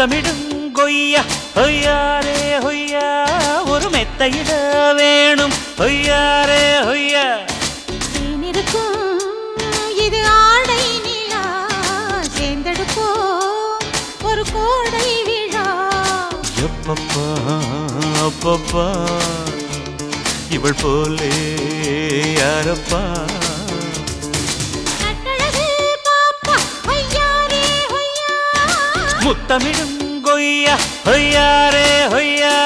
முத்தமிடும் கொய்யா ஹொய்யாரே ஹொய்யா ஒரு மெத்தையிட வேணும் ஹொய்யாரே ஹொய்யா தேனிருக்கும் இது ஆடை நிலா சேர்ந்தெடுப்போம் ஒரு கோடை விழா எப்பப்பா அப்பப்பா இவள் போலே யாரப்பா கட்டழகு பாப்பா ஹொய்யாரே ஹொய்யா முத்தமிடும் கொய்யா ஹொய்யாரே ஹொய்யா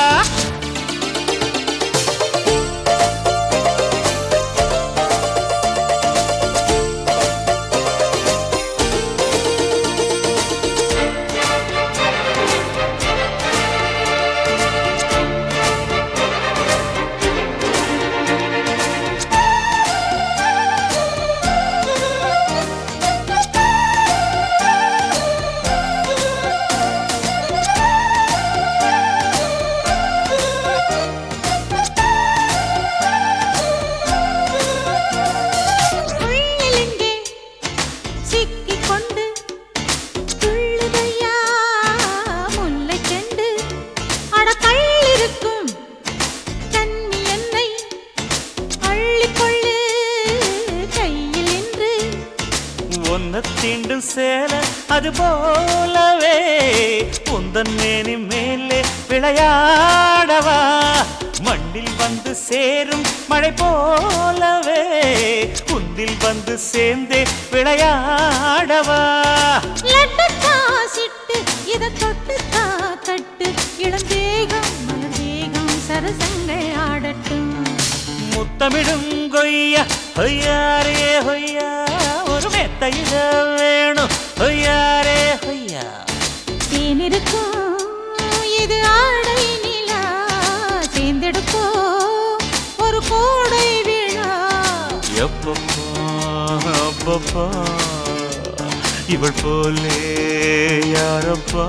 உள்ளிலிங்கே சிக்கிக் கொண்டு துள்ளுதையா முல்லைச் செண்டு அட கள்ளிருக்கும் கன்னி என்னை அள்ளிக்கொள்ளு கையில் இன்று ஒன்ன தீண்டும் சேல அது போலவே உந்தன் மேனி மேலே விளையாடவா மண்ணில் வந்து சேரும் மழை போலவே உந்தில் வந்து சேர்ந்தே விளையாடவா லட்டு காசிட்டு இத தொட்டு தா தட்டு இளந்தேகம் மலர்தேகம் சரசங்கள் ஆடட்டும் முத்தமிடும் கொய்யா ஹொய்யாரே ஹொய்யா ஒரு மெத்தையிட வேணும் ஹொய்யாரே ஹொய்யா தேனிருக்கும் இது ஆடை நிலா சேர்ந்தெடுப்போம் ஒரு கோடை விழா எப்பப்பா அப்பப்பா இவள் போலே யாரப்பா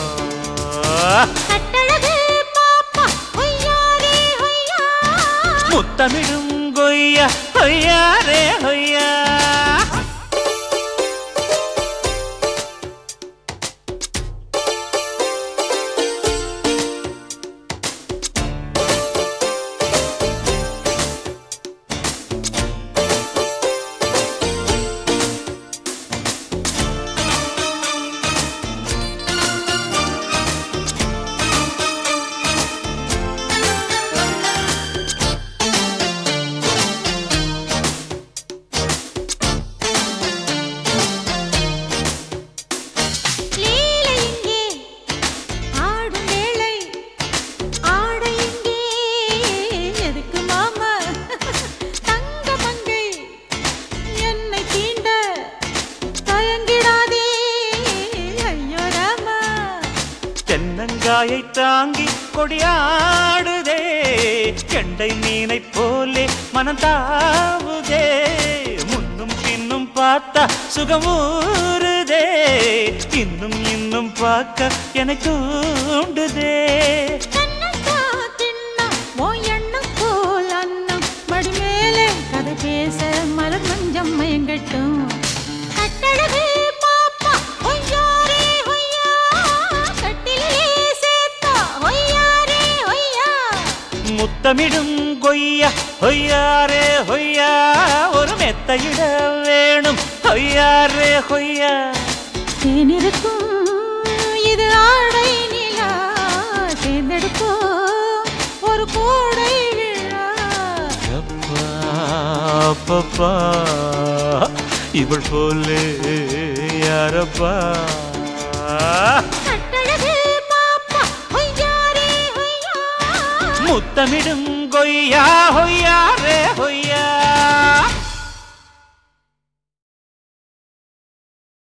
கட்டழகு பாப்பா ஹொய்யாரே ஹொய்யா முத்தமிடும் கொய்யா ஹொய்யாரே ஹொய்யா லீலை இங்கே ஆடும் வேளை ஆடை இங்கே எதுக்கு மாமா தங்க மங்கை என்னை தீண்ட தயங்கிடாதே ஐயோ ராமா தென்னங்காயை தாங்கி கொடியாடுதே கெண்டை மீனை போலே மனம் தாவுதே முன்னும் பின்னும் பார்த்தா சுகம் ஊறுதே இன்னும் இன்னும் பார்க்க எனக்கு தூண்டுதே கண்ணத்தா தின்னம் உன் எண்ணம் போல் அன்னம் மடி மேலே கதை பேச மலர் மஞ்சம் மயங்கட்டும் கட்டழகு பாப்பா ஒய்யாரே ஒய்யா கட்டிலே சேர்த்தா ஒய்யாரே ஒய்யா முத்தமிடும் கொய்யா ஹொய்யாரே ஹொய்யா ஒரு மெத்தையிட வேணும் ஹொய்யாரே ஹொய்யா தேனிருக்கும் இது ஆடை நிலா தேர்ந்தெடுப்போம் ஒரு கோடை விழா அப்பா அப்பப்பா இவள் போலே யாரப்பா கட்டழகு பாப்பா ஒய்யாரே ஒய்யா முத்தமிடும் கொய்யா ஹொய்யாரே